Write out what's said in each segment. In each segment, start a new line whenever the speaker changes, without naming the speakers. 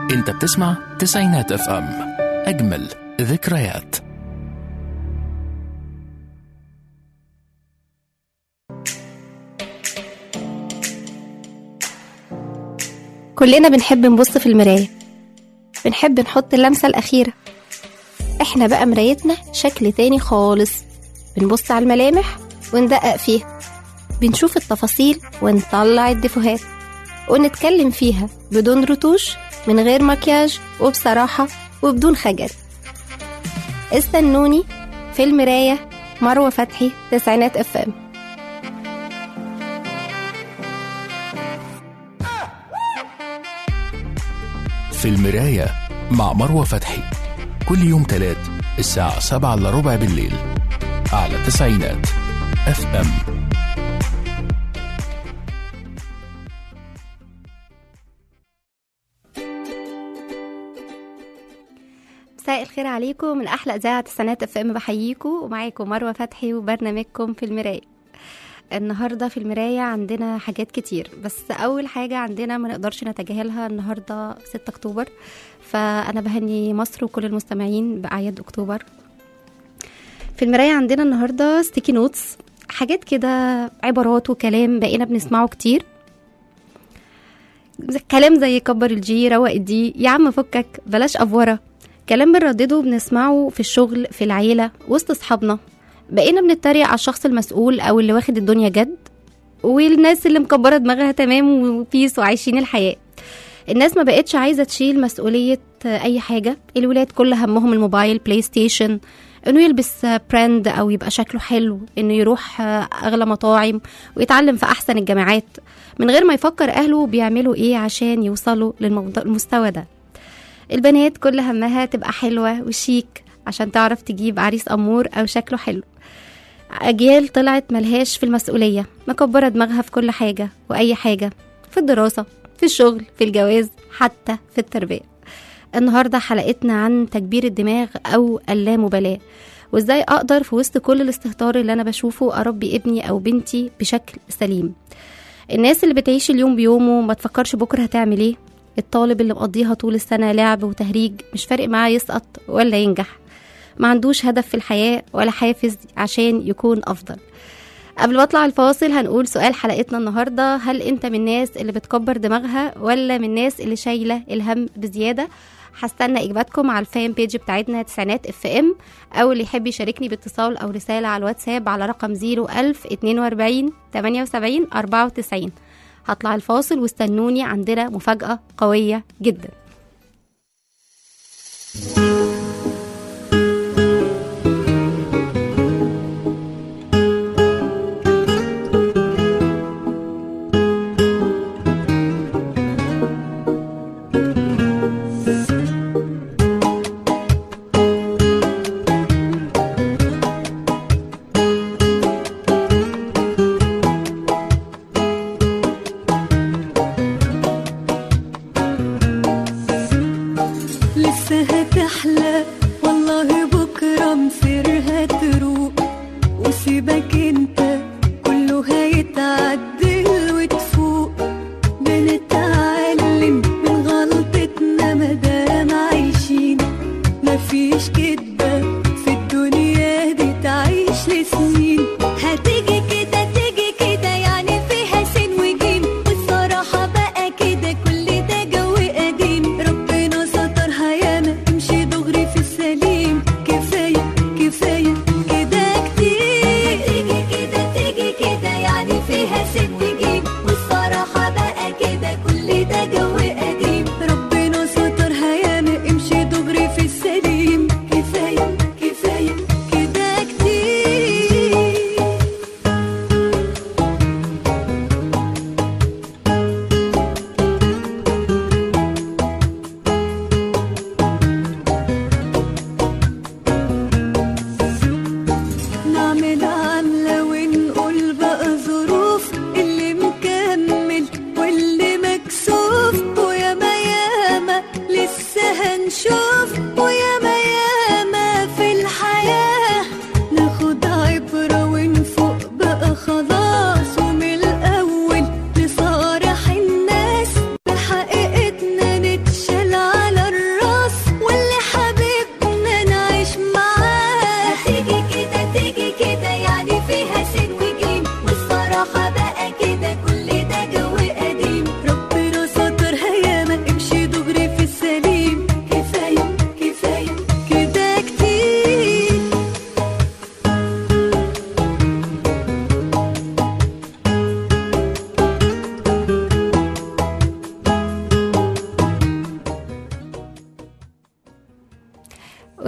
انت بتسمع تسعينات اف ام اجمل ذكريات
كلنا بنحب نبص في المراية بنحب نحط اللمسة الأخيرة احنا بقى مرايتنا شكل تاني خالص بنبص على الملامح وندقق فيها بنشوف التفاصيل ونطلع الدفوهات ونتكلم فيها بدون رتوش من غير مكياج وبصراحة وبدون خجل استنوني في المراية مروة فتحي تسعينات اف ام
في المراية مع مروة فتحي كل يوم تلات الساعة سبعة إلا ربع بالليل على تسعينات اف ام
مساء الخير عليكم من احلى اذاعه تسعينات اف ام بحييكم ومعاكم مروه فتحي وبرنامجكم في المرايه النهارده في المرايه عندنا حاجات كتير بس اول حاجه عندنا ما نقدرش نتجاهلها النهارده 6 اكتوبر فانا بهني مصر وكل المستمعين باعياد اكتوبر في المرايه عندنا النهارده ستيكي نوتس حاجات كده عبارات وكلام بقينا بنسمعه كتير كلام زي كبر الجي روق الدي يا عم فكك بلاش افوره كلام بنردده وبنسمعه في الشغل في العيلة وسط أصحابنا بقينا بنتريق على الشخص المسؤول أو اللي واخد الدنيا جد والناس اللي مكبرة دماغها تمام وبيس وعايشين الحياة الناس ما بقتش عايزة تشيل مسؤولية أي حاجة الولاد كل همهم الموبايل بلاي ستيشن انه يلبس براند او يبقى شكله حلو انه يروح اغلى مطاعم ويتعلم في احسن الجامعات من غير ما يفكر اهله بيعملوا ايه عشان يوصلوا للمستوى ده البنات كل همها تبقى حلوة وشيك عشان تعرف تجيب عريس أمور أو شكله حلو أجيال طلعت ملهاش في المسؤولية مكبرة دماغها في كل حاجة وأي حاجة في الدراسة في الشغل في الجواز حتى في التربية النهاردة حلقتنا عن تكبير الدماغ أو اللامبالاة وازاي اقدر في وسط كل الاستهتار اللي انا بشوفه اربي ابني او بنتي بشكل سليم الناس اللي بتعيش اليوم بيومه ما تفكرش بكره هتعمل ايه الطالب اللي مقضيها طول السنة لعب وتهريج مش فارق معاه يسقط ولا ينجح ما عندوش هدف في الحياة ولا حافز عشان يكون أفضل قبل ما اطلع الفاصل هنقول سؤال حلقتنا النهارده هل انت من الناس اللي بتكبر دماغها ولا من الناس اللي شايله الهم بزياده هستنى اجاباتكم على الفان بيج بتاعتنا تسعينات اف ام او اللي يحب يشاركني باتصال او رساله على الواتساب على رقم 01000 42 78 94 هطلع الفاصل واستنوني عندنا مفاجأة قوية جدا
لسه هتحلى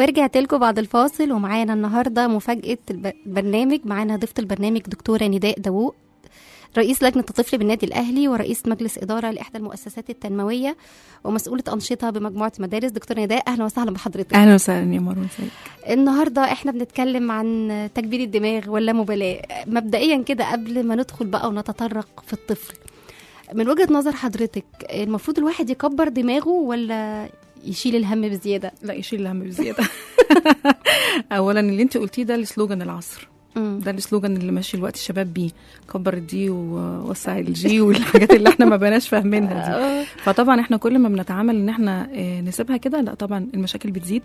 ورجعت لكم بعد الفاصل ومعانا النهارده مفاجاه الب- البرنامج معانا ضيفه البرنامج دكتوره نداء داوود رئيس لجنه الطفل بالنادي الاهلي ورئيس مجلس اداره لاحدى المؤسسات التنمويه ومسؤوله انشطه بمجموعه مدارس دكتوره نداء اهلا وسهلا بحضرتك
اهلا وسهلا يا مروه ازيك
النهارده احنا بنتكلم عن تكبير الدماغ ولا مبالاه مبدئيا كده قبل ما ندخل بقى ونتطرق في الطفل من وجهه نظر حضرتك المفروض الواحد يكبر دماغه ولا يشيل الهم بزياده
لا يشيل الهم بزياده اولا اللي انت قلتيه ده السلوجان العصر
مم.
ده السلوجان اللي ماشي الوقت الشباب بيه كبر الدي ووسع الجي والحاجات اللي احنا ما بقناش فاهمينها دي
آه.
فطبعا احنا كل ما بنتعامل ان احنا آه، نسيبها كده لا طبعا المشاكل بتزيد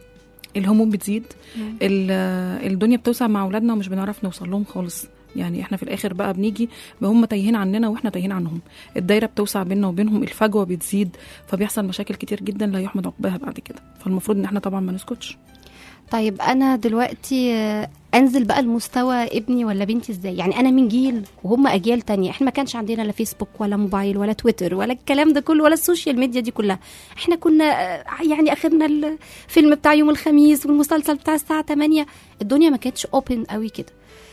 الهموم بتزيد
مم.
ال- آه، الدنيا بتوسع مع اولادنا ومش بنعرف نوصل لهم خالص يعني احنا في الاخر بقى بنيجي هم تايهين عننا واحنا تايهين عنهم الدايره بتوسع بيننا وبينهم الفجوه بتزيد فبيحصل مشاكل كتير جدا لا يحمد عقباها بعد كده فالمفروض ان احنا طبعا ما نسكتش
طيب انا دلوقتي آه، انزل بقى المستوى ابني ولا بنتي ازاي يعني انا من جيل وهم اجيال تانية احنا ما كانش عندنا لا فيسبوك ولا موبايل ولا تويتر ولا الكلام ده كله ولا السوشيال ميديا دي كلها احنا كنا آه، يعني اخرنا الفيلم بتاع يوم الخميس والمسلسل بتاع الساعه 8 الدنيا ما كانتش اوبن قوي كده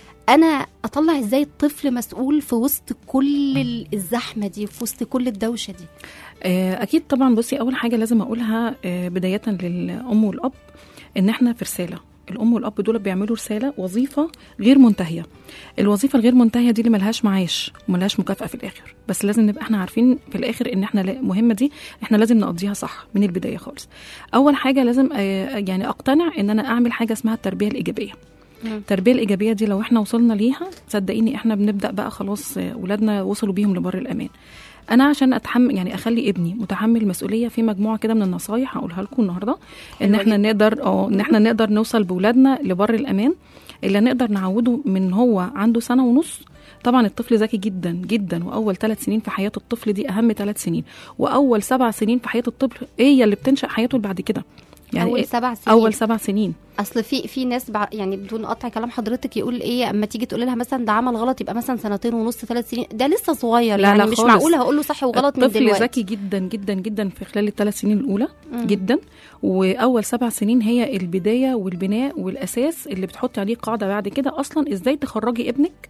انا اطلع ازاي الطفل مسؤول في وسط كل ال- الزحمه دي في وسط كل الدوشه دي
آه، اكيد طبعا بصي اول حاجه لازم اقولها آه، بدايه للام والاب ان احنا في رساله الام والاب دول بيعملوا رساله وظيفه غير منتهيه الوظيفه الغير منتهيه دي اللي ملهاش معاش وملهاش مكافاه في الاخر بس لازم نبقى احنا عارفين في الاخر ان احنا لا- المهمه دي احنا لازم نقضيها صح من البدايه خالص اول حاجه لازم آه، يعني اقتنع ان انا اعمل حاجه اسمها التربيه الايجابيه التربيه الايجابيه دي لو احنا وصلنا ليها صدقيني احنا بنبدا بقى خلاص آه، ولادنا وصلوا بيهم لبر الامان انا عشان اتحمل يعني اخلي ابني متحمل مسؤوليه في مجموعه كده من النصايح هقولها لكم النهارده ان
حلوة
احنا نقدر اه ان احنا نقدر نوصل باولادنا لبر الامان اللي نقدر نعوده من هو عنده سنه ونص طبعا الطفل ذكي جدا جدا واول ثلاث سنين في حياه الطفل دي اهم ثلاث سنين واول سبع سنين في حياه الطفل هي اللي بتنشا حياته اللي بعد كده يعني
اول
إيه؟
سبع سنين
اول سبع سنين
اصل في في ناس بع... يعني بدون قطع كلام حضرتك يقول ايه اما تيجي تقول لها مثلا ده عمل غلط يبقى مثلا سنتين ونص ثلاث سنين ده لسه صغير
لا،
يعني
لا
مش
خالص.
معقول هقول له صح وغلط من
الطفل
دلوقتي
ذكي جدا جدا جدا في خلال الثلاث سنين الاولى
مم.
جدا واول سبع سنين هي البدايه والبناء والاساس اللي بتحطي عليه قاعده بعد كده اصلا ازاي تخرجي ابنك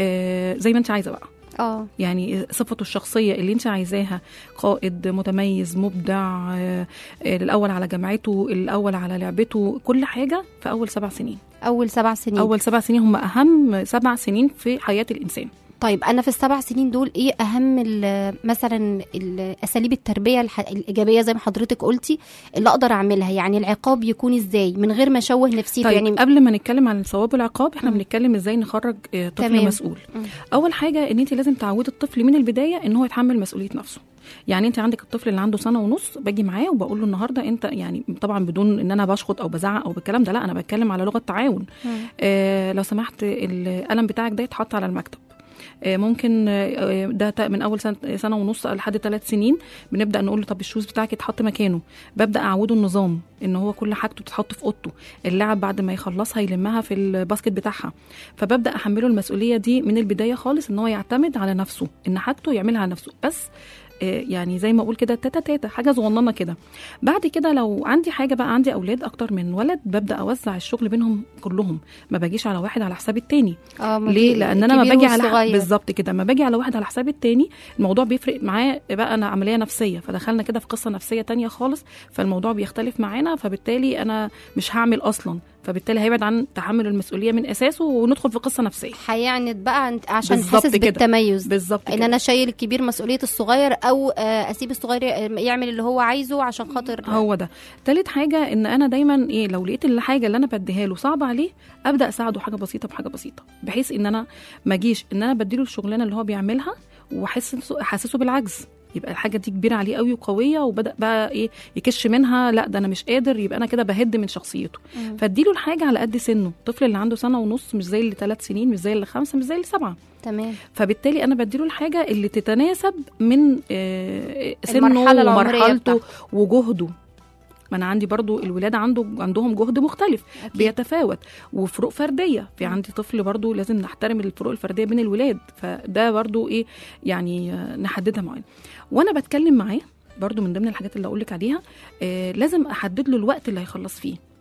آه زي ما انت عايزه بقى
اه
يعني صفته الشخصيه اللي انت عايزاها قائد متميز مبدع آه آه، الاول على جامعته الاول على لعبته كل حاجه في اول سبع سنين
اول سبع سنين
اول سبع سنين هم اهم سبع سنين في حياه الانسان
طيب انا في السبع سنين دول ايه اهم ال- مثلا ال- اساليب التربيه الح... الايجابيه زي ما حضرتك قلتي اللي اقدر اعملها يعني العقاب يكون ازاي من غير ما اشوه نفسيته
طيب
يعني
يعني قبل ما نتكلم عن الثواب والعقاب احنا
مم.
بنتكلم ازاي نخرج آه، طفل
تمام.
مسؤول
مم.
اول حاجه ان انت لازم تعودي الطفل من البدايه ان هو يتحمل مسؤوليه نفسه يعني انت عندك الطفل اللي عنده سنه ونص باجي معاه وبقول له النهارده انت يعني طبعا بدون ان انا بشخط او بزعق او بالكلام ده لا انا بتكلم على لغه تعاون
مم.
آه لو سمحت القلم بتاعك ده يتحط على المكتب آه، ممكن آه، ده تا- من اول سنه سنه ونص لحد ثلاث سنين بنبدا نقول له طب الشوز بتاعك يتحط مكانه ببدا اعوده النظام ان هو كل حاجته تتحط في اوضته اللعب بعد ما يخلصها يلمها في الباسكت بتاعها فببدا احمله المسؤوليه دي من البدايه خالص ان هو يعتمد على نفسه ان حاجته يعملها على نفسه بس آه، يعني زي ما اقول كده تاتا تاتا حاجه صغننه كده بعد كده لو عندي حاجه بقى عندي اولاد اكتر من ولد ببدا اوزع الشغل بينهم كلهم ما باجيش على واحد على حساب التاني
اه ما
ليه
بي-
لان انا ما
الكبير
باجي على
والصغير.
بالظبط كده ما باجي على واحد على حساب التاني الموضوع بيفرق معاه بقى انا عمليه نفسيه فدخلنا كده في قصه نفسيه تانية خالص فالموضوع بيختلف معانا فبالتالي انا مش هعمل اصلا فبالتالي هيبعد عن تحمل المسؤوليه من اساسه وندخل في قصه نفسيه
هيعند بقى عن- عشان
بالظبط
حاسس
كده.
بالتميز
بالظبط
ان
كده.
انا شايل الكبير مسؤوليه الصغير او آه، اسيب الصغير يعمل اللي هو عايزه عشان خاطر
هو ده تالت حاجه ان انا دايما ايه لو لقيت الحاجه اللي انا بديها له صعبه عليه ابدا اساعده حاجه بسيطه بحاجه بسيطه بحيث ان انا ما اجيش ان انا بديله الشغلانه اللي هو بيعملها واحسسه احسسه بالعجز يبقى الحاجه دي كبيره عليه قوي وقويه وبدا بقى ايه يكش منها لا ده انا مش قادر يبقى انا كده بهد من شخصيته
مم.
فاديله الحاجه على قد سنه الطفل اللي عنده سنه ونص مش زي اللي ثلاث سنين مش زي اللي خمسه مش زي اللي سبعه
تمام
فبالتالي انا بديله الحاجه اللي تتناسب من آه، سنه
المرحلة العمرية
ومرحلته
بتاعته.
وجهده ما انا عندي برضو الولاد عنده عندهم جهد مختلف
أكيد.
بيتفاوت وفروق فرديه في عندي طفل برضو لازم نحترم الفروق الفرديه بين الولاد فده برضو ايه يعني آه، نحددها معاه وانا بتكلم معاه برضو من ضمن الحاجات اللي اقول لك عليها آه لازم احدد له الوقت اللي هيخلص فيه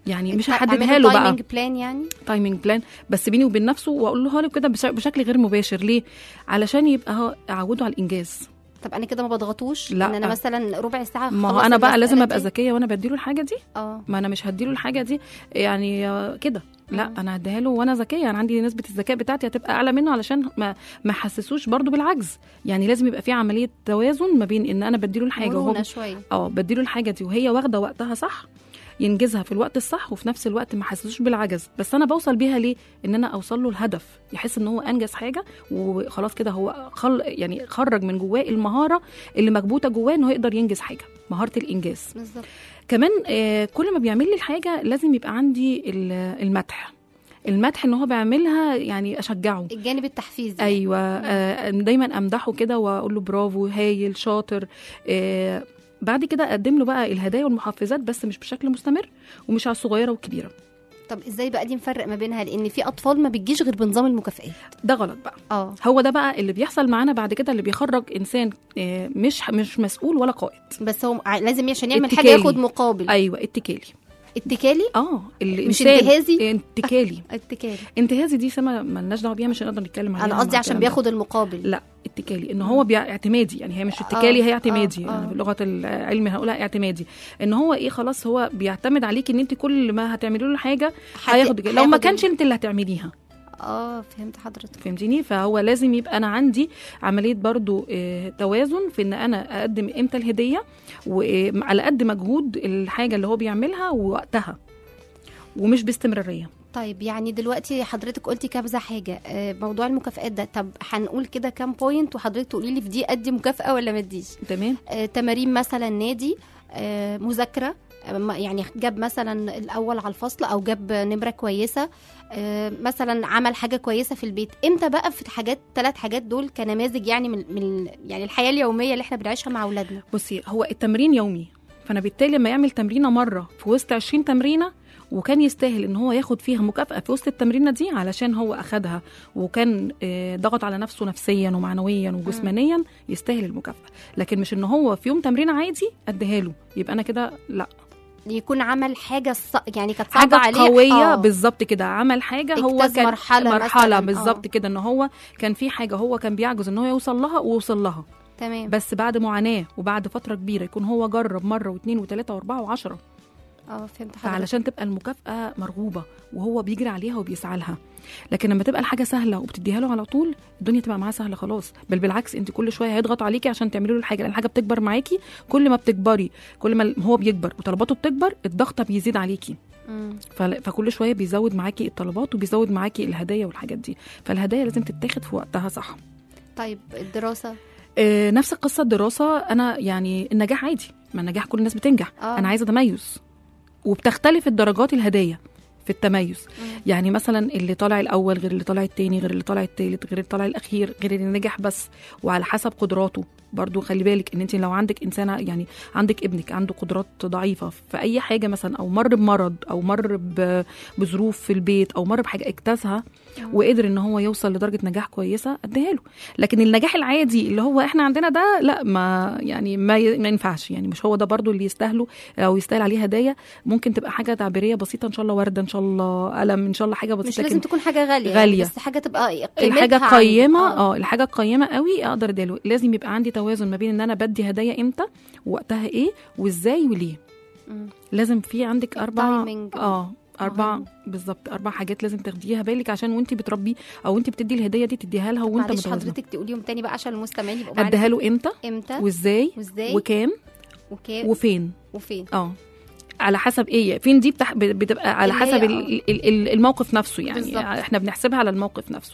يعني مش
تع-
هحددها
تعملوا
له بقى
تايمينج بلان يعني
تايمينج بلان بس بيني وبين نفسه واقول له كده بش- بشكل غير مباشر ليه علشان يبقى هو اعوده على الانجاز
طب انا كده ما بضغطوش
لا.
ان انا مثلا ربع ساعه
ما هو
أخلص
انا بقى لازم
المسألة
ابقى
دي؟
ذكيه وانا بديله الحاجه دي
اه
ما انا مش هديله الحاجه دي يعني آه، كده لا
مم.
انا هديها له وانا ذكيه انا عندي نسبه الذكاء بتاعتي هتبقى اعلى منه علشان ما ما احسسوش برضو بالعجز يعني لازم يبقى في عمليه توازن ما بين ان انا بديله الحاجه وهو
مرونة شويه
اه بديله الحاجه دي وهي واخده وقتها صح ينجزها في الوقت الصح وفي نفس الوقت ما حسسوش بالعجز بس انا بوصل بيها ليه ان انا اوصل له الهدف يحس ان هو انجز حاجه وخلاص كده هو خل يعني خرج من جواه المهاره اللي مكبوته جواه انه يقدر ينجز حاجه مهاره الانجاز
بالظبط
كمان آه، كل ما بيعمل لي الحاجه لازم يبقى عندي ال- المدح المدح ان هو بيعملها يعني اشجعه
الجانب التحفيزي
ايوه آه دايما امدحه كده واقول له برافو هايل شاطر آه بعد كده اقدم له بقى الهدايا والمحفزات بس مش بشكل مستمر ومش على الصغيره والكبيره
طب ازاي بقى دي نفرق ما بينها لان في اطفال ما بتجيش غير بنظام المكافئات
ده غلط بقى
اه
هو ده بقى اللي بيحصل معانا بعد كده اللي بيخرج انسان آه مش مش مسؤول ولا قائد
بس هو ع- لازم عشان يعمل حاجه
اتكالي.
ياخد مقابل
ايوه اتكالي
اتكالي
اه الانسان
مش انتهازي؟
انتكالي
اتكالي
انتهازي دي سما مالناش دعوه بيها مش هنقدر نتكلم عليها
انا
مع
قصدي عشان
الكلام ده.
بياخد المقابل
لا اتكالي ان هو بيع اعتمادي يعني هي مش اتكالي هي اعتمادي
آه، آه.
يعني بلغه العلم هقولها اعتمادي ان هو ايه خلاص هو بيعتمد عليك ان انت كل ما هتعملي له حاجه
هت-
هياخد لو ما
هياخد
كانش
ال-
انت اللي هتعمليها
اه فهمت حضرتك
فهمتيني فهو لازم يبقى انا عندي عمليه برضو اه توازن في ان انا اقدم امتى الهديه وعلى قد مجهود الحاجه اللي هو بيعملها ووقتها ومش باستمراريه
طيب يعني دلوقتي حضرتك قلتي كذا حاجه آه، موضوع المكافئات ده طب هنقول كده كام بوينت وحضرتك تقولي لي في دي ادي مكافاه ولا ما اديش
تمام
آه، تمارين مثلا نادي آه، مذاكره آه، ما- يعني جاب مثلا الاول على الفصل او جاب نمره كويسه آه، مثلا عمل حاجه كويسه في البيت امتى بقى في الحاجات ثلاث حاجات دول كنماذج يعني من, من يعني الحياه اليوميه اللي احنا بنعيشها مع اولادنا
بصي هو التمرين يومي فانا بالتالي لما يعمل تمرينه مره في وسط 20 تمرينه وكان يستاهل ان هو ياخد فيها مكافاه في وسط التمرينه دي علشان هو اخدها وكان آه، ضغط على نفسه نفسيا ومعنويا وجسمانيا يستاهل المكافاه لكن مش ان هو في يوم تمرين عادي اديها له يبقى انا كده لا
يكون عمل حاجه ص... يعني كانت صعبه
حاجه
عليه
قويه
آه.
بالظبط كده عمل حاجه هو
اجتاز
كان
مرحلة
مرحله
مثلاً،
بالظبط
آه.
كده ان هو كان في حاجه هو كان بيعجز ان هو يوصل لها ووصل لها
تمام
بس بعد معاناه وبعد فتره كبيره يكون هو جرب مره واثنين وثلاثه واربعه وعشره
اه فهمت حضرتك
فعلشان تبقى المكافأة مرغوبة وهو بيجري عليها وبيسعى لها لكن لما تبقى الحاجة سهلة وبتديها له على طول الدنيا تبقى معاه سهلة خلاص بل بالعكس انت كل شوية هيضغط عليكي عشان تعملي له الحاجة لان الحاجة بتكبر معاكي كل ما بتكبري كل ما هو بيكبر وطلباته بتكبر الضغط بيزيد عليكي
مم.
فل- فكل شوية بيزود معاكي الطلبات وبيزود معاكي الهدايا والحاجات دي فالهدايا لازم تتاخد في وقتها صح
طيب الدراسه
آه، نفس القصة الدراسة أنا يعني النجاح عادي ما النجاح كل الناس بتنجح
آه.
أنا عايزة تميز وبتختلف الدرجات الهدايا في التميز
مم.
يعني مثلا اللي طالع الأول غير اللي طالع التاني غير اللي طالع التالت غير اللي طالع الأخير غير اللي نجح بس وعلى حسب قدراته برضو خلي بالك ان انت لو عندك انسانه يعني عندك ابنك عنده قدرات ضعيفه في اي حاجه مثلا او مر بمرض او مر ب- بظروف في البيت او مر بحاجه اجتازها وقدر ان هو يوصل لدرجه نجاح كويسه اديها له لكن النجاح العادي اللي هو احنا عندنا ده لا ما يعني ما, ي- ما ينفعش يعني مش هو ده برضو اللي يستاهله او يستاهل عليه هدايا ممكن تبقى حاجه تعبيريه بسيطه ان شاء الله ورده ان شاء الله قلم ان شاء الله حاجه بسيطه
مش لازم
لكن
تكون حاجه غاليه
غالية.
يعني بس حاجه تبقى
الحاجه
قيمتها عند-
قيمه
آه.
اه الحاجه قيمه قوي اقدر اديله لازم يبقى عندي توازن ما بين ان انا بدي هدايا امتى ووقتها ايه وازاي وليه
مم.
لازم في عندك اربع
Timing
اه اربع
مهم.
بالظبط اربع حاجات لازم تاخديها بالك عشان وانت بتربي او انت بتدي الهديه دي تديها لها وانت
معلش
متوازنه
حضرتك تقوليهم تاني بقى عشان المستمعين يبقوا
اديها له امتى
امتى
وازاي
وازاي
وكام
وكيف
وفين
وفين
اه على حسب ايه فين دي بتح... بتبقى على
اللي هي
حسب
آه.
ال... ال... ال- الموقف نفسه يعني
بالظبط.
احنا بنحسبها على الموقف نفسه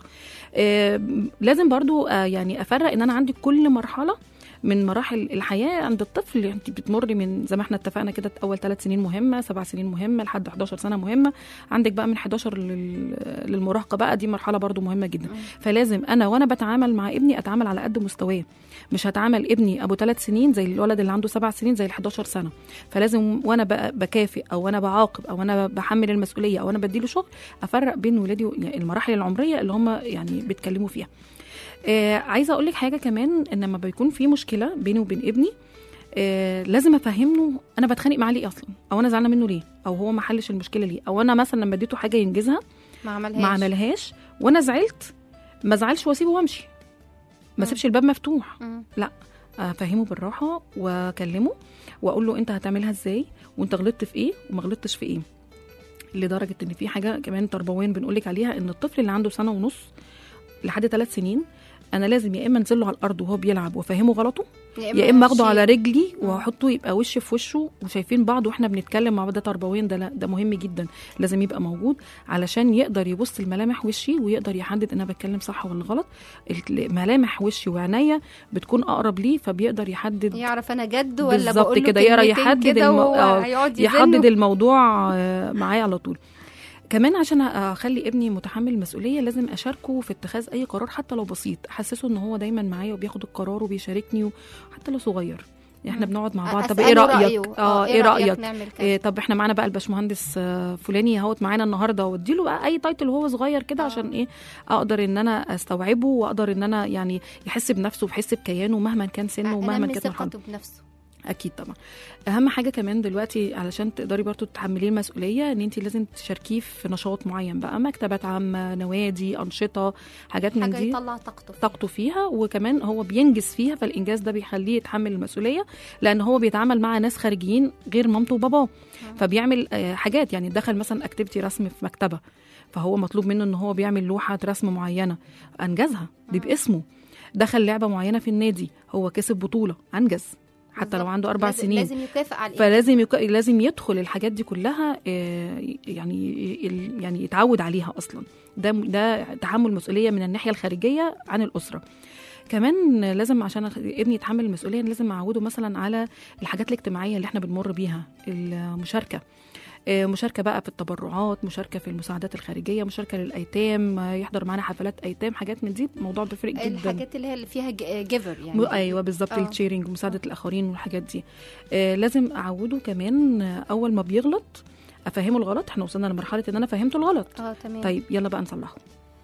آه لازم برضو آه يعني افرق ان انا عندي كل مرحله من مراحل الحياه عند الطفل انت بتمر من زي ما احنا اتفقنا كده اول ثلاث سنين مهمه سبع سنين مهمه لحد 11 سنه مهمه عندك بقى من 11 لل... للمراهقه بقى دي مرحله برضو مهمه جدا فلازم انا وانا بتعامل مع ابني اتعامل على قد مستواه مش هتعامل ابني ابو ثلاث سنين زي الولد اللي عنده سبع سنين زي ال 11 سنه فلازم وانا ب- بكافئ او انا بعاقب او انا بحمل المسؤوليه او انا بديله شغل افرق بين ولادي و- يعني المراحل العمريه اللي هم يعني بيتكلموا فيها آه عايزه اقول لك حاجه كمان ان لما بيكون في مشكله بيني وبين ابني آه لازم افهمه انا بتخانق معاه ليه اصلا او انا زعلانه منه ليه او هو ما حلش المشكله ليه او انا مثلا لما اديته حاجه ينجزها
ما عملهاش
ما عملهاش وانا زعلت ما ازعلش واسيبه وامشي ما
مم.
اسيبش الباب مفتوح
مم.
افهمه بالراحه واكلمه واقول له انت هتعملها ازاي وانت غلطت في ايه وما غلطتش في ايه لدرجه ان في حاجه كمان تربويا بنقول لك عليها ان الطفل اللي عنده سنه ونص لحد ثلاث سنين انا لازم يا اما انزل له على الارض وهو بيلعب وافهمه غلطه يا اما اخده على
أمشيه.
رجلي
مم.
واحطه يبقى وش في وشه وشايفين بعض واحنا بنتكلم مع بعض ده تربويا ده لا ده مهم جدا لازم يبقى موجود علشان يقدر يبص لملامح وشي ويقدر يحدد ان انا بتكلم صح ولا غلط ال- ملامح وشي وعينيا بتكون اقرب ليه فبيقدر يحدد
يعرف انا جد ولا
بالظبط
بقول له
كده يقرا
كلمتين
يحدد
كده
الم...
وهو
آه،
هيقعد يزن
يحدد الموضوع آه، معايا على طول كمان عشان اخلي ابني متحمل المسؤوليه لازم اشاركه في اتخاذ اي قرار حتى لو بسيط احسسه ان هو دايما معايا وبياخد القرار وبيشاركني حتى لو صغير احنا
مم.
بنقعد مع بعض طب
أسأله
ايه رايك
رأيه.
اه ايه رايك
نعمل كذا
إيه طب احنا معانا بقى الباشمهندس آه، فلاني اهوت معانا النهارده واديله بقى اي تايتل وهو صغير كده
آه.
عشان ايه اقدر ان انا استوعبه واقدر ان انا يعني يحس بنفسه ويحس بكيانه مهما كان سنه ومهما
انمي
كانت مرحلته
ثقته بنفسه
اكيد طبعا اهم حاجه كمان دلوقتي علشان تقدري برضو تتحملي المسؤوليه ان انت لازم تشاركيه في نشاط معين بقى مكتبات عامه نوادي انشطه حاجات من
حاجه
دي
يطلع طاقته فيها.
طاقته فيها وكمان هو بينجز فيها فالانجاز ده بيخليه يتحمل المسؤوليه لان هو بيتعامل مع ناس خارجيين غير مامته وباباه
مم.
فبيعمل آه، حاجات يعني دخل مثلا اكتيفيتي رسم في مكتبه فهو مطلوب منه ان هو بيعمل لوحه رسم معينه انجزها دي
مم.
باسمه دخل لعبه معينه في النادي هو كسب بطوله انجز حتى لو
بالظبط.
عنده اربع
لازم-
سنين
لازم يكافئ على
فلازم يك... لازم يدخل الحاجات دي كلها آه، يعني ي- يعني يتعود عليها اصلا ده ده تحمل مسؤوليه من الناحيه الخارجيه عن الاسره كمان لازم عشان أخ- ابني يتحمل المسؤوليه لازم اعوده مثلا على الحاجات الاجتماعيه اللي احنا بنمر بيها المشاركه آه، مشاركه بقى في التبرعات مشاركه في المساعدات الخارجيه مشاركه للايتام آه، يحضر معانا حفلات ايتام حاجات من دي موضوع بيفرق جدا
الحاجات اللي هي اللي فيها جيفر
م-
يعني
ايوه بالظبط
آه.
التشيرنج ومساعده الاخرين والحاجات دي آه لازم اعوده كمان آه، اول ما بيغلط افهمه الغلط احنا وصلنا لمرحله ان انا فهمته الغلط
اه تمام
طيب يلا بقى نصلحه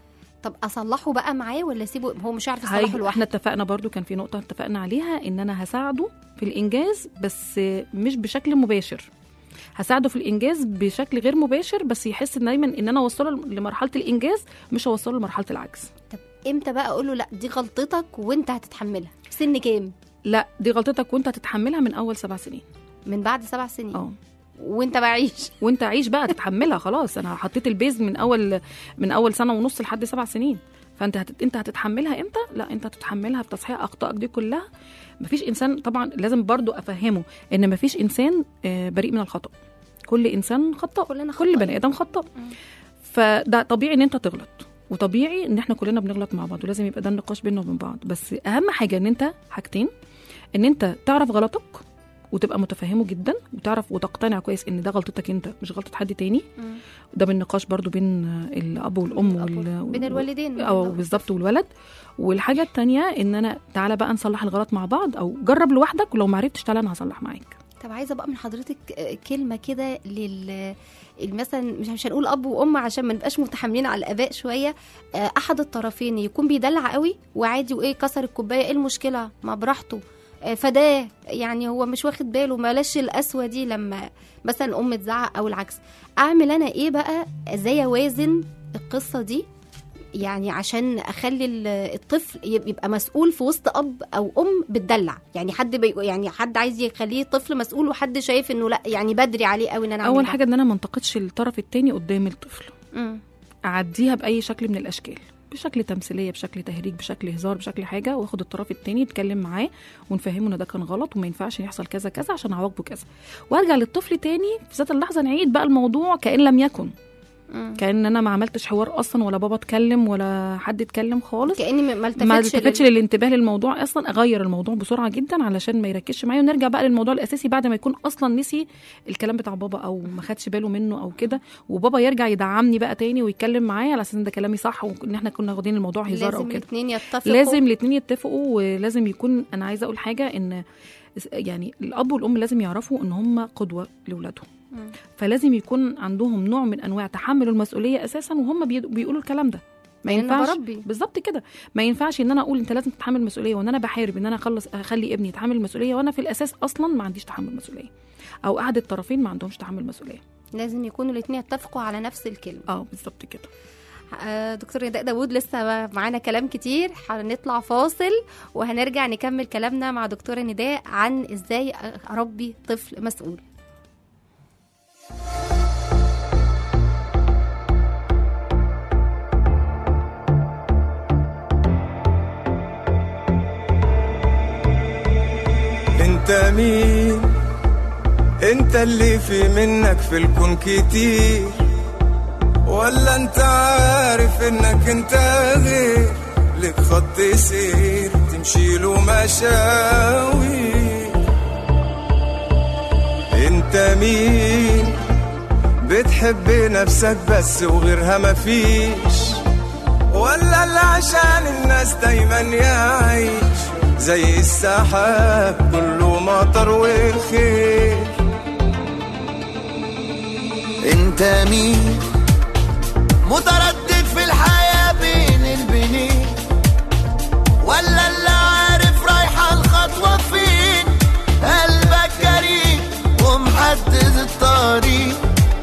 طب اصلحه بقى معاه ولا اسيبه هو مش عارف يصلحه
هاي- احنا
لوحده
اتفقنا برضو كان في نقطه اتفقنا عليها ان انا هساعده في الانجاز بس آه، مش بشكل مباشر هساعده في الانجاز بشكل غير مباشر بس يحس إن دايما ان انا اوصله لمرحله الانجاز مش اوصله لمرحله العجز
طب امتى بقى اقول له لا دي غلطتك وانت هتتحملها في سن كام
لا دي غلطتك وانت هتتحملها من اول سبع سنين
من بعد سبع سنين
اه
وانت بعيش
وانت عيش بقى تتحملها خلاص انا حطيت البيز من اول من اول سنه ونص لحد سبع سنين فانت هت... انت هتتحملها امتى لا انت هتتحملها في تصحيح اخطائك دي كلها مفيش انسان طبعا لازم برضو افهمه ان مفيش انسان آه، بريء من الخطا كل انسان خطاء
كلنا
كل
خطأ.
بني ادم خطاء
مم.
فده طبيعي ان انت تغلط وطبيعي ان احنا كلنا بنغلط مع بعض ولازم يبقى ده النقاش بيننا وبين بعض بس اهم حاجه ان انت حاجتين ان انت تعرف غلطك وتبقى متفهمه جدا وتعرف وتقتنع كويس ان ده غلطتك انت مش غلطه حد تاني
مم.
ده بالنقاش برضو بين الاب والام
الأب
وال...
بين الوالدين
او بالظبط والولد والحاجه التانية ان انا تعالى بقى نصلح الغلط مع بعض او جرب لوحدك ولو ما عرفتش تعالى انا هصلح معاك
طب عايزه بقى من حضرتك آه، كلمه كده لل مثلا مش مش هنقول اب وام عشان ما نبقاش متحاملين على الاباء شويه آه، احد الطرفين يكون بيدلع قوي وعادي وايه كسر الكوبايه ايه المشكله ما براحته آه، فده يعني هو مش واخد باله بلاش القسوه دي لما مثلا ام تزعق او العكس اعمل انا ايه بقى ازاي اوازن القصه دي يعني عشان اخلي ال- الطفل يب- يبقى مسؤول في وسط اب او ام بتدلع يعني حد بي يعني حد عايز يخليه طفل مسؤول وحد شايف انه لا يعني بدري عليه قوي ان انا أعمل
اول
ده.
حاجه ان انا ما انتقدش الطرف التاني قدام الطفل
مم.
اعديها باي شكل من الاشكال بشكل تمثيليه بشكل تهريج بشكل هزار بشكل حاجه واخد الطرف التاني يتكلم معاه ونفهمه ان ده كان غلط وما ينفعش يحصل كذا كذا عشان اعاقبه كذا وارجع للطفل تاني في ذات اللحظه نعيد بقى الموضوع كان لم يكن
مم.
كان انا ما عملتش حوار اصلا ولا بابا اتكلم ولا حد اتكلم خالص
كاني ما- ما التفتش
ما التفتش
لل-
للانتباه للموضوع اصلا اغير الموضوع بسرعه جدا علشان ما يركزش معايا ونرجع بقى للموضوع الاساسي بعد ما يكون اصلا نسي الكلام بتاع بابا او ما خدش باله منه او كده وبابا يرجع يدعمني بقى تاني ويتكلم معايا على اساس ان ده كلامي صح وان احنا كنا واخدين الموضوع هزار او
لازم
كده
الاثنين يتفقوا
لازم الاثنين يتفقوا ولازم يكون انا عايزه اقول حاجه ان يعني الاب والام لازم يعرفوا ان هم قدوه لاولادهم
مم.
فلازم يكون عندهم نوع من انواع تحمل المسؤوليه اساسا وهم بي- بيقولوا الكلام ده ما
لأن أنا
ينفعش
بربي.
بالظبط كده ما ينفعش ان انا اقول انت لازم تتحمل مسؤوليه وان انا بحارب ان انا اخلص اخلي ابني يتحمل مسؤوليه وانا في الاساس اصلا ما عنديش تحمل مسؤوليه او احد الطرفين ما عندهمش تحمل مسؤوليه
لازم يكونوا الاثنين يتفقوا على نفس الكلمه
اه بالظبط كده
آه، دكتور نداء داوود لسه معانا كلام كتير هنطلع فاصل وهنرجع نكمل كلامنا مع دكتورة نداء عن ازاي اربي طفل مسؤول
انت مين انت اللي في منك في الكون كتير ولا انت عارف انك انت غير لك خط سير تمشي له مشاوي انت مين بتحب نفسك بس وغيرها مفيش ولا اللي عشان الناس دايما يعيش زي السحاب كله مطر والخير
انت مين متردد في الحياة بين البنين ولا اللي عارف رايحة الخطوة فين قلبك كريم ومحدد الطريق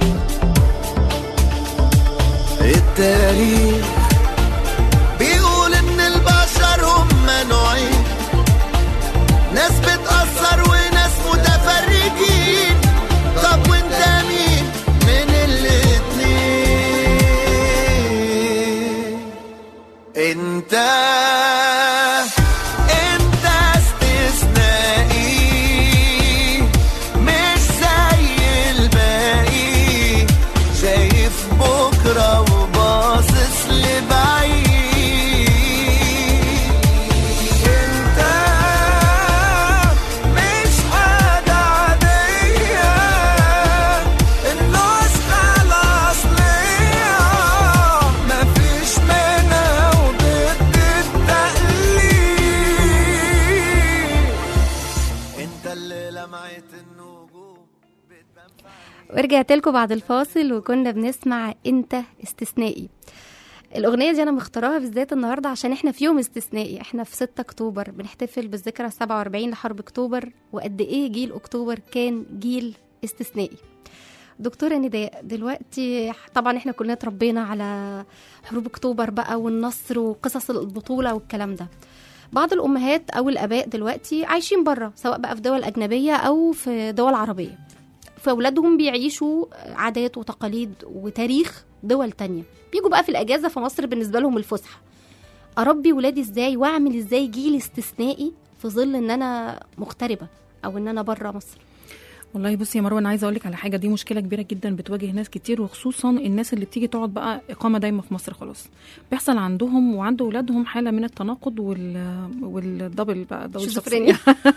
التاريخ بيقول ان البشر هم نوعين ناس بتأثر وناس متفرجين طب وانت مين من الاتنين انت انت استثنائي مش زي الباقي شايف بكرة وباصص لبعيد
انت مش حاجة عادية النسخة الأصلية مفيش منها وضد التقليد
انت اللي لمعت النجوم بتبان
ورجعت لكم بعد الفاصل وكنا بنسمع انت استثنائي الأغنية دي أنا مختاراها بالذات النهاردة عشان إحنا في يوم استثنائي إحنا في 6 أكتوبر بنحتفل بالذكرى 47 لحرب أكتوبر وقد إيه جيل أكتوبر كان جيل استثنائي دكتورة نداء دلوقتي طبعا إحنا كلنا اتربينا على حروب أكتوبر بقى والنصر وقصص البطولة والكلام ده بعض الأمهات أو الآباء دلوقتي عايشين بره سواء بقى في دول أجنبية أو في دول عربية فأولادهم بيعيشوا عادات وتقاليد وتاريخ دول تانية بيجوا بقى في الأجازة في مصر بالنسبة لهم الفسحة أربي ولادي إزاي وأعمل إزاي جيل استثنائي في ظل إن أنا مغتربة أو إن أنا بره مصر
والله بصي يا مروه انا عايزه اقول لك على حاجه دي مشكله كبيره جدا بتواجه ناس كتير وخصوصا الناس اللي بتيجي تقعد بقى اقامه دايمه في مصر خلاص بيحصل عندهم وعند اولادهم حاله من التناقض وال والدبل بقى دبل
شيزوفرينيا.
شخصية.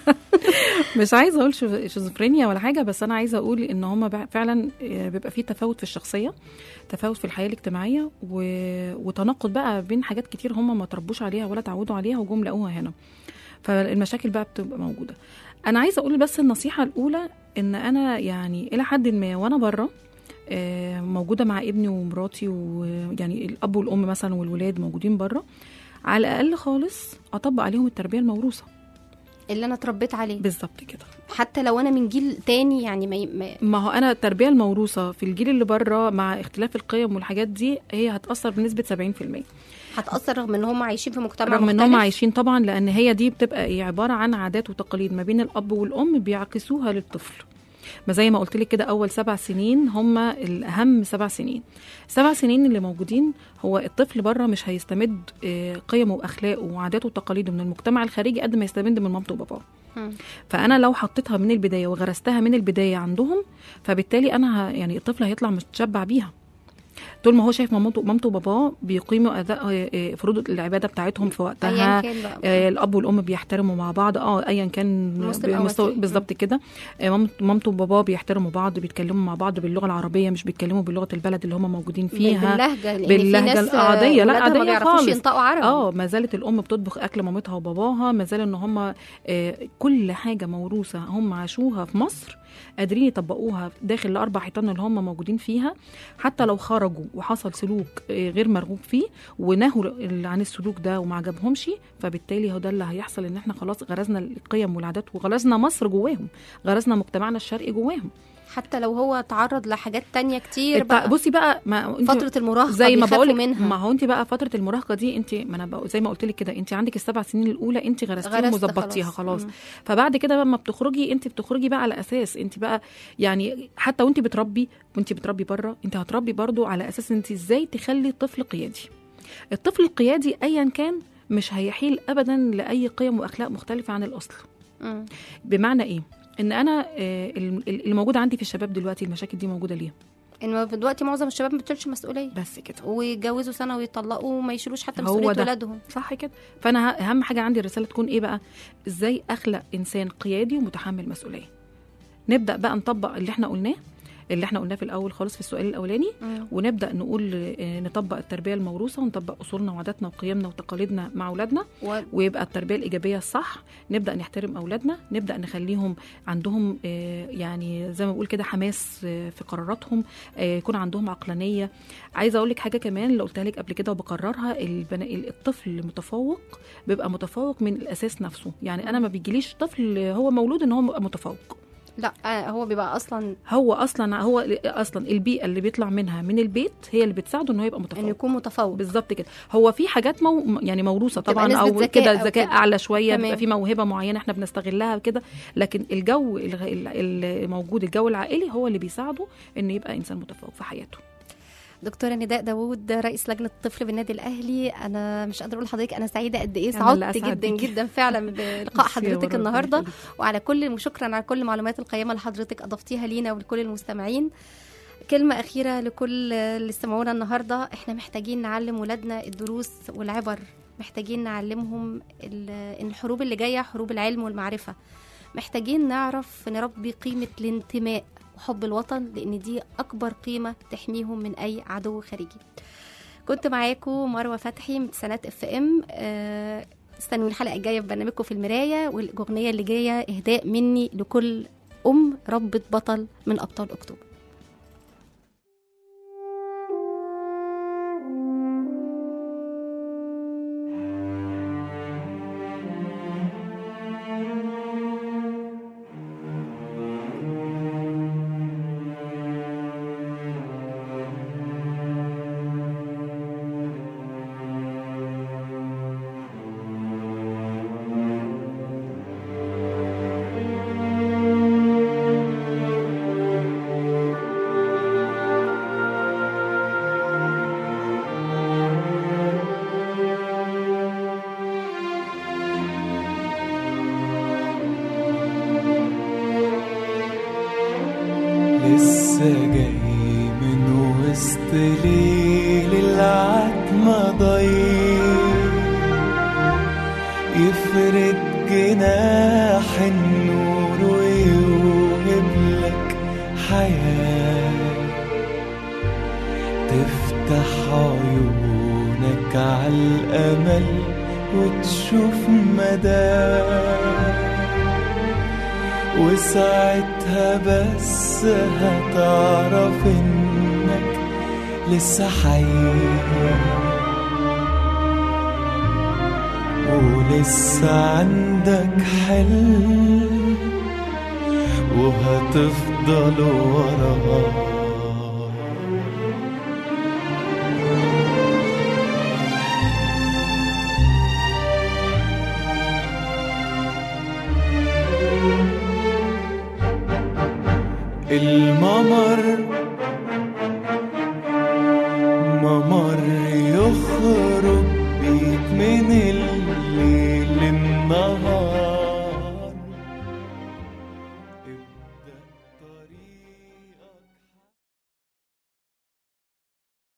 مش عايزه اقول شيزو- شيزوفرينيا ولا حاجه بس انا عايزه اقول ان هم فعلا آه، بيبقى في تفاوت في الشخصيه تفاوت في الحياه الاجتماعيه و... وتناقض بقى بين حاجات كتير هم ما تربوش عليها ولا تعودوا عليها وجم لقوها هنا فالمشاكل بقى بتبقى موجوده انا عايزه اقول بس النصيحه الاولى ان انا يعني الى حد ما وانا بره آه، موجوده مع ابني ومراتي ويعني الاب والام مثلا والولاد موجودين بره على الاقل خالص اطبق عليهم التربيه الموروثه
اللي أنا اتربيت عليه
بالظبط كده
حتى لو أنا من جيل تاني يعني ما, ما
ما هو انا التربيه الموروثه في الجيل اللي بره مع اختلاف القيم والحاجات دي هي هتاثر بنسبه 70%
هتأثر رغم إن هم عايشين في مجتمع
رغم ان
مختلف
هم عايشين طبعا لان هي دي بتبقى ايه عباره عن عادات وتقاليد ما بين الاب والام بيعكسوها للطفل ما زي ما قلت لك كده اول سبع سنين هم الاهم سبع سنين السبع سنين اللي موجودين هو الطفل بره مش هيستمد آه، قيمه واخلاقه وعاداته وتقاليده من المجتمع الخارجي قد ما يستمد من مامته وباباه
مم.
فانا لو حطيتها من البدايه وغرستها من البدايه عندهم فبالتالي انا ه... يعني الطفل هيطلع متشبع بيها طول ما هو شايف مامته مامته وباباه بيقيموا اداء آه، آه، فروض العباده بتاعتهم في وقتها
أيا كان بقى
آه، الاب والام بيحترموا مع بعض اه ايا كان
مسلم أو
بمستوى-
مسيحي.
بالظبط كده آه، مام- مامته وباباه بيحترموا بعض بيتكلموا مع بعض باللغه العربيه مش بيتكلموا بلغه البلد اللي هم موجودين فيها
باللهجة لأن في
باللهجة
ناس
العادية، لا،
ولادها
عادية
ما بيعرفوش
خالص.
ينطقوا عربي
اه ما زالت الام بتطبخ اكل مامتها وباباها ما زال ان هم آه، كل حاجه موروثه هم عاشوها في مصر قادرين يطبقوها داخل الاربع حيطان اللي هم موجودين فيها حتى لو خرجوا وحصل سلوك آه، غير مرغوب فيه ونهوا ال- عن السلوك ده وما عجبهمش فبالتالي هو ده اللي هيحصل ان احنا خلاص غرزنا القيم والعادات وغرزنا مصر جواهم غرزنا مجتمعنا الشرقي جواهم
حتى لو هو تعرض لحاجات تانية كتير
الت-
بقى
بصي بقى ما انت
فترة المراهقة
زي ما
بيخافوا
بقول
منها
ما هو انت بقى فتره المراهقه دي انت ما انا بقى زي ما قلت لك كده انت عندك السبع سنين الاولى انت غرستيهم
غرست
وظبطتيها
خلاص.
خلاص
مم.
فبعد كده لما بتخرجي انت بتخرجي بقى على اساس انت بقى يعني حتى وانت بتربي وانت بتربي بره انت هتربي برضو على اساس انت ازاي تخلي الطفل قيادي الطفل القيادي ايا كان مش هيحيل ابدا لاي قيم واخلاق مختلفه عن الاصل
مم.
بمعنى ايه ان انا آه، ال- ال- اللي موجود عندي في الشباب دلوقتي المشاكل دي موجوده ليه
ان دلوقتي معظم الشباب ما بتشيلش مسؤولية
بس كده
ويتجوزوا سنة ويطلقوا وما يشيلوش حتى
هو
مسؤولية
ده.
ولادهم
صح كده فانا ه- اهم حاجه عندي الرساله تكون ايه بقى ازاي اخلق انسان قيادي ومتحمل مسؤوليه نبدا بقى نطبق اللي احنا قلناه اللي احنا قلناه في الاول خالص في السؤال الاولاني
مم.
ونبدا نقول آه، نطبق التربيه الموروثه ونطبق اصولنا وعاداتنا وقيمنا وتقاليدنا مع اولادنا
و...
ويبقى التربيه الايجابيه الصح نبدا نحترم اولادنا نبدا نخليهم عندهم آه، يعني زي ما بقول كده حماس آه، في قراراتهم آه، يكون عندهم عقلانيه عايزه اقول لك حاجه كمان اللي قلتها لك قبل كده وبكررها البنا... الطفل المتفوق بيبقى متفوق من الاساس نفسه يعني انا ما بيجيليش طفل هو مولود ان هو يبقى متفوق
لا آه، هو بيبقى اصلا
هو اصلا هو اصلا البيئه اللي بيطلع منها من البيت هي اللي بتساعده ان هو يبقى
انه
متفوق
يكون متفوق
بالظبط كده هو في حاجات مو يعني موروثه
تبقى
طبعا
نسبة
او
ذكاء
كده
أو
ذكاء
كده.
اعلى شويه
تمام.
بيبقى في موهبه معينه احنا بنستغلها كده لكن الجو الغ- ال- الموجود الجو العائلي هو اللي بيساعده انه يبقى انسان متفوق في حياته
دكتورة نداء داوود رئيس لجنة الطفل بالنادي الأهلي أنا مش قادرة أقول لحضرتك أنا سعيدة قد إيه
أنا اللي
سعدت
أسعد
جدا
بيكي.
جدا فعلا بلقاء
ميرسي يا
حضرتك
ورا،
النهاردة
ربنا يخليك.
وعلى كل شكرا على كل المعلومات القيمة اللي حضرتك أضفتيها لينا ولكل المستمعين كلمة أخيرة لكل اللي استمعونا النهاردة إحنا محتاجين نعلم ولادنا الدروس والعبر محتاجين نعلمهم ال- إن الحروب اللي جاية حروب العلم والمعرفة محتاجين نعرف نربي قيمة الانتماء وحب الوطن لأن دي أكبر قيمة تحميهم من أي عدو خارجي كنت معاكم مروة فتحي من تسعينات اف ام آه، استنوا الحلقة الجاية في برنامجكم في المراية والأغنية اللي جاية إهداء مني لكل أم ربة بطل من أبطال أكتوبر
لسه جاي من وسط ليل العتمة ضيق يفرد جناح النور ويوهب لك حياة تفتح عيونك عالأمل وتشوف مدى وساعتها بس هتعرف انك لسه حي ولسه عندك حلم وهتفضل وراه الممر ممر يخرج بيك من الليل النهار